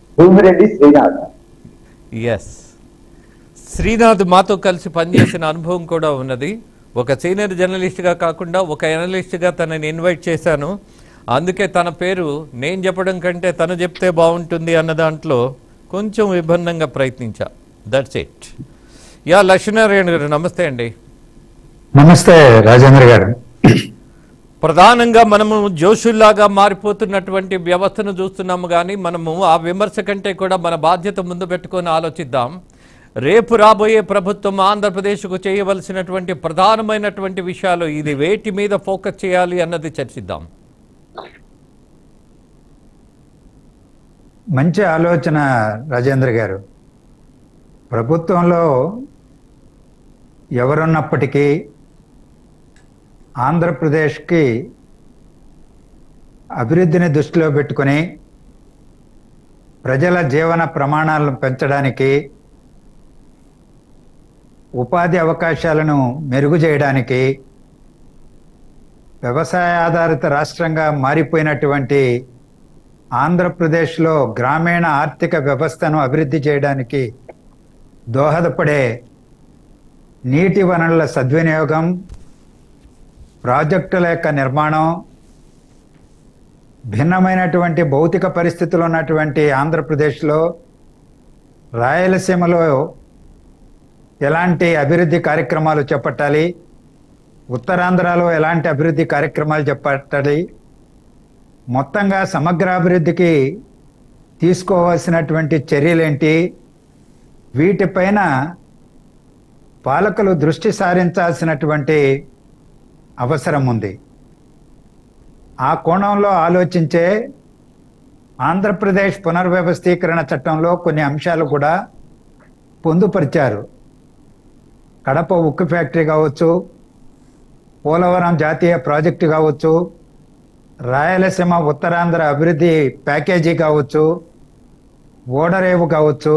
Bhumireddy Srinath yes Srinath మాతో కలిసి పనిచేసిన అనుభవం కూడా ఉన్నది ఒక సీనియర్ జర్నలిస్ట్గా కాకుండా ఒక ఎనలిస్ట్గా తనని ఇన్వైట్ చేశాను అందుకే తన పేరు నేను చెప్పడం కంటే తను చెప్తే బాగుంటుంది అన్న దాంట్లో కొంచెం విభిన్నంగా ప్రయత్నించా దట్స్ ఇట్ యా లక్ష్మీనారాయణ గారు నమస్తే అండి నమస్తే రాజేంద్ర గారు ప్రధానంగా మనము జోషుల్లాగా మారిపోతున్నటువంటి వ్యవస్థను చూస్తున్నాము కానీ మనము ఆ విమర్శ కంటే కూడా మన బాధ్యత ముందు పెట్టుకొని ఆలోచిద్దాం రేపు రాబోయే ప్రభుత్వం ఆంధ్రప్రదేశ్కు చేయవలసినటువంటి ప్రధానమైనటువంటి విషయాలు ఇది వేటి మీద ఫోకస్ చేయాలి అన్నది చర్చిద్దాం మంచి ఆలోచన రాజేంద్ర గారు ప్రభుత్వంలో ఎవరున్నప్పటికీ ఆంధ్రప్రదేశ్కి అభివృద్ధిని దృష్టిలో పెట్టుకొని ప్రజల జీవన ప్రమాణాలను పెంచడానికి ఉపాధి అవకాశాలను మెరుగు చేయడానికి వ్యవసాయ ఆధారిత రాష్ట్రంగా మారిపోయినటువంటి ఆంధ్రప్రదేశ్లో గ్రామీణ ఆర్థిక వ్యవస్థను అభివృద్ధి చేయడానికి దోహదపడే నీటి వనరుల సద్వినియోగం ప్రాజెక్టుల యొక్క నిర్మాణం భిన్నమైనటువంటి భౌతిక పరిస్థితులు ఉన్నటువంటి ఆంధ్రప్రదేశ్లో రాయలసీమలో ఎలాంటి అభివృద్ధి కార్యక్రమాలు చేపట్టాలి ఉత్తరాంధ్రలో ఎలాంటి అభివృద్ధి కార్యక్రమాలు చేపట్టాలి మొత్తంగా సమగ్రాభివృద్ధికి తీసుకోవాల్సినటువంటి చర్యలేంటి వీటిపైన పాలకులు దృష్టి సారించాల్సినటువంటి అవసరం ఉంది ఆ కోణంలో ఆలోచించే ఆంధ్రప్రదేశ్ పునర్వ్యవస్థీకరణ చట్టంలో కొన్ని అంశాలు కూడా పొందుపరిచారు కడప ఉక్కు ఫ్యాక్టరీ కావచ్చు పోలవరం జాతీయ ప్రాజెక్టు కావచ్చు రాయలసీమ ఉత్తరాంధ్ర అభివృద్ధి ప్యాకేజీ కావచ్చు ఓడరేవు కావచ్చు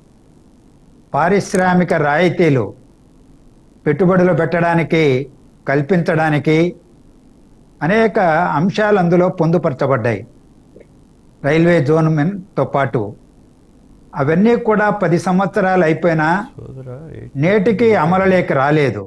పారిశ్రామిక రాయితీలు పెట్టుబడులు పెట్టడానికి కల్పించడానికి అనేక అంశాలు అందులో పొందుపరచబడ్డాయి రైల్వే జోన్ తో పాటు అవన్నీ కూడా పది సంవత్సరాలు అయిపోయినా నేటికి అమలులోకి రాలేదు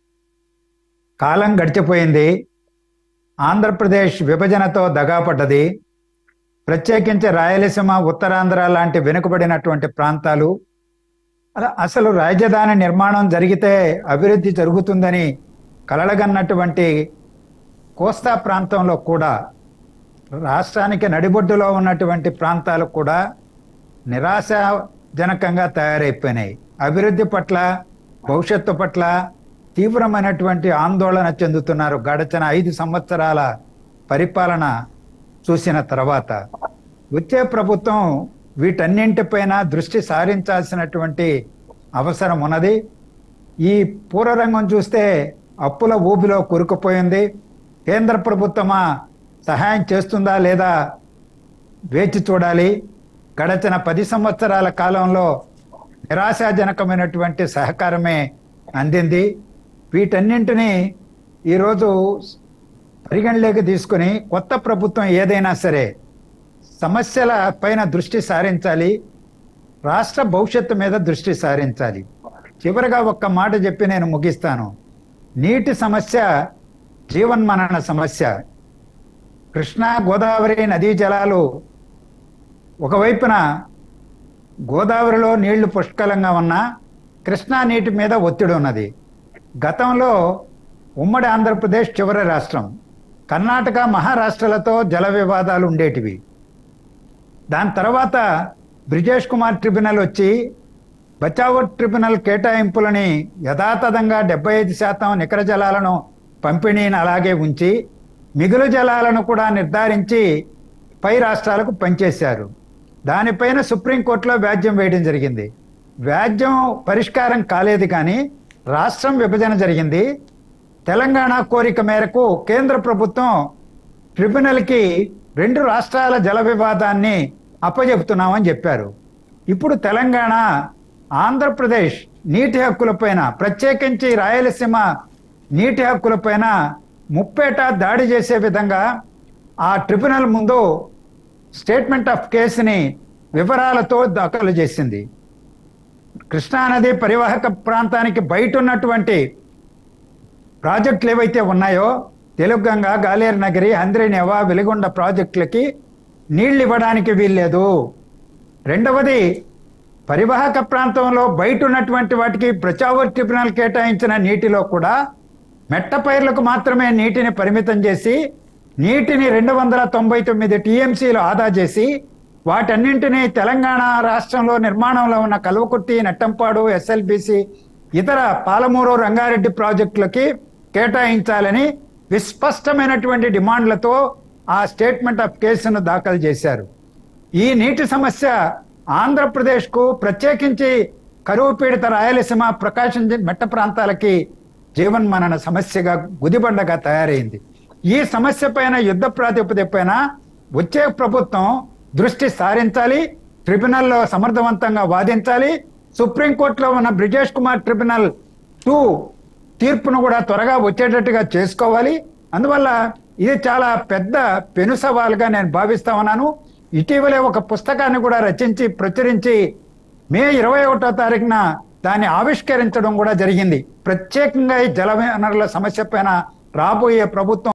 కాలం గడిచిపోయింది ఆంధ్రప్రదేశ్ విభజనతో దగాపడ్డది ప్రత్యేకించి రాయలసీమ ఉత్తరాంధ్ర లాంటి వెనుకబడినటువంటి ప్రాంతాలు అలా అసలు రాజధాని నిర్మాణం జరిగితే అభివృద్ధి జరుగుతుందని కలలగన్నటువంటి కోస్తా ప్రాంతంలో కూడా రాష్ట్రానికి నడిబొడ్డులో ఉన్నటువంటి ప్రాంతాలు కూడా నిరాశాజనకంగా తయారైపోయినాయి అభివృద్ధి పట్ల భవిష్యత్తు పట్ల తీవ్రమైనటువంటి ఆందోళన చెందుతున్నారు గడచిన ఐదు సంవత్సరాల పరిపాలన చూసిన తర్వాత వచ్చే ప్రభుత్వం వీటన్నింటిపైన దృష్టి సారించాల్సినటువంటి అవసరం ఉన్నది ఈ పూర్వరంగం చూస్తే అప్పుల ఊబిలో కూరుకుపోయింది కేంద్ర ప్రభుత్వమా సహాయం చేస్తుందా లేదా వేచి చూడాలి గడచిన పది సంవత్సరాల కాలంలో నిరాశాజనకమైనటువంటి సహకారమే అందింది వీటన్నింటినీ ఈరోజు పరిగణలోకి తీసుకుని కొత్త ప్రభుత్వం ఏదైనా సరే సమస్యల పైన దృష్టి సారించాలి రాష్ట్ర భవిష్యత్తు మీద దృష్టి సారించాలి చివరిగా ఒక్క మాట చెప్పి నేను ముగిస్తాను నీటి సమస్య జీవన్మరణ సమస్య కృష్ణా గోదావరి నదీ జలాలు ఒకవైపున గోదావరిలో నీళ్లు పుష్కలంగా ఉన్నా కృష్ణా నీటి మీద ఒత్తిడి ఉన్నది గతంలో ఉమ్మడి ఆంధ్రప్రదేశ్ చివరి రాష్ట్రం కర్ణాటక మహారాష్ట్రలతో జల వివాదాలు ఉండేటివి దాని తర్వాత బ్రిజేష్ కుమార్ ట్రిబ్యునల్ వచ్చి బచావో ట్రిబ్యునల్ కేటాయింపులని యథాతథంగా డెబ్బై ఐదు శాతం నికర జలాలను పంపిణీని అలాగే ఉంచి మిగులు జలాలను కూడా నిర్ధారించి పై రాష్ట్రాలకు పనిచేశారు దానిపైన సుప్రీంకోర్టులో వ్యాజ్యం వేయడం జరిగింది వ్యాజ్యం పరిష్కారం కాలేదు కానీ రాష్ట్రం విభజన జరిగింది తెలంగాణ కోరిక మేరకు కేంద్ర ప్రభుత్వం ట్రిబ్యునల్కి రెండు రాష్ట్రాల జల వివాదాన్ని అప్పజెపుతున్నామని చెప్పారు ఇప్పుడు తెలంగాణ ఆంధ్రప్రదేశ్ నీటి హక్కులపైన ప్రత్యేకించి రాయలసీమ నీటి హక్కులపైన ముప్పేట దాడి చేసే విధంగా ఆ ట్రిబ్యునల్ ముందు స్టేట్మెంట్ ఆఫ్ కేసుని వివరాలతో దాఖలు చేసింది కృష్ణానది పరివాహక ప్రాంతానికి బయట ఉన్నటువంటి ప్రాజెక్టులు ఏవైతే ఉన్నాయో తెలుగంగ గాలేరు నగరి హంద్రినేవ వెలిగొండ ప్రాజెక్టులకి నీళ్లు ఇవ్వడానికి వీల్లేదు రెండవది పరివాహక ప్రాంతంలో బయట ఉన్నటువంటి వాటికి బ్రచావర్ ట్రిబ్యునల్ కేటాయించిన నీటిలో కూడా మెట్ట పైర్లకు మాత్రమే నీటిని పరిమితం చేసి నీటిని రెండు వందల తొంభై తొమ్మిది టీఎంసీలు ఆదా చేసి వాటన్నింటినీ తెలంగాణ రాష్ట్రంలో నిర్మాణంలో ఉన్న కల్వకుర్తి నెట్టంపాడు ఎస్ఎల్బిసి ఇతర పాలమూరు రంగారెడ్డి ప్రాజెక్టులకి కేటాయించాలని విస్పష్టమైనటువంటి డిమాండ్లతో ఆ స్టేట్మెంట్ ఆఫ్ కేసును దాఖలు చేశారు ఈ నీటి సమస్య ఆంధ్రప్రదేశ్కు ప్రత్యేకించి కరువు పీడిత రాయలసీమ ప్రకాశం జి- మెట్ట ప్రాంతాలకి జీవన్మరణ సమస్యగా గుదిబండగా తయారైంది ఈ సమస్య పైన యుద్ధ ప్రాతిపదికపైన వచ్చే ప్రభుత్వం దృష్టి సారించాలి ట్రిబ్యునల్లో సమర్థవంతంగా వాదించాలి సుప్రీంకోర్టులో ఉన్న బ్రిజేష్ కుమార్ ట్రిబ్యునల్ టూ తీర్పును కూడా త్వరగా వచ్చేటట్టుగా చేసుకోవాలి అందువల్ల ఇది చాలా పెద్ద పెను సవాలుగా నేను భావిస్తా ఉన్నాను ఇటీవలే ఒక పుస్తకాన్ని కూడా రచించి ప్రచురించి మే ఇరవై ఒకటో తారీఖున దాన్ని ఆవిష్కరించడం కూడా జరిగింది ప్రత్యేకంగా ఈ జల వనరుల సమస్య పైన రాబోయే ప్రభుత్వం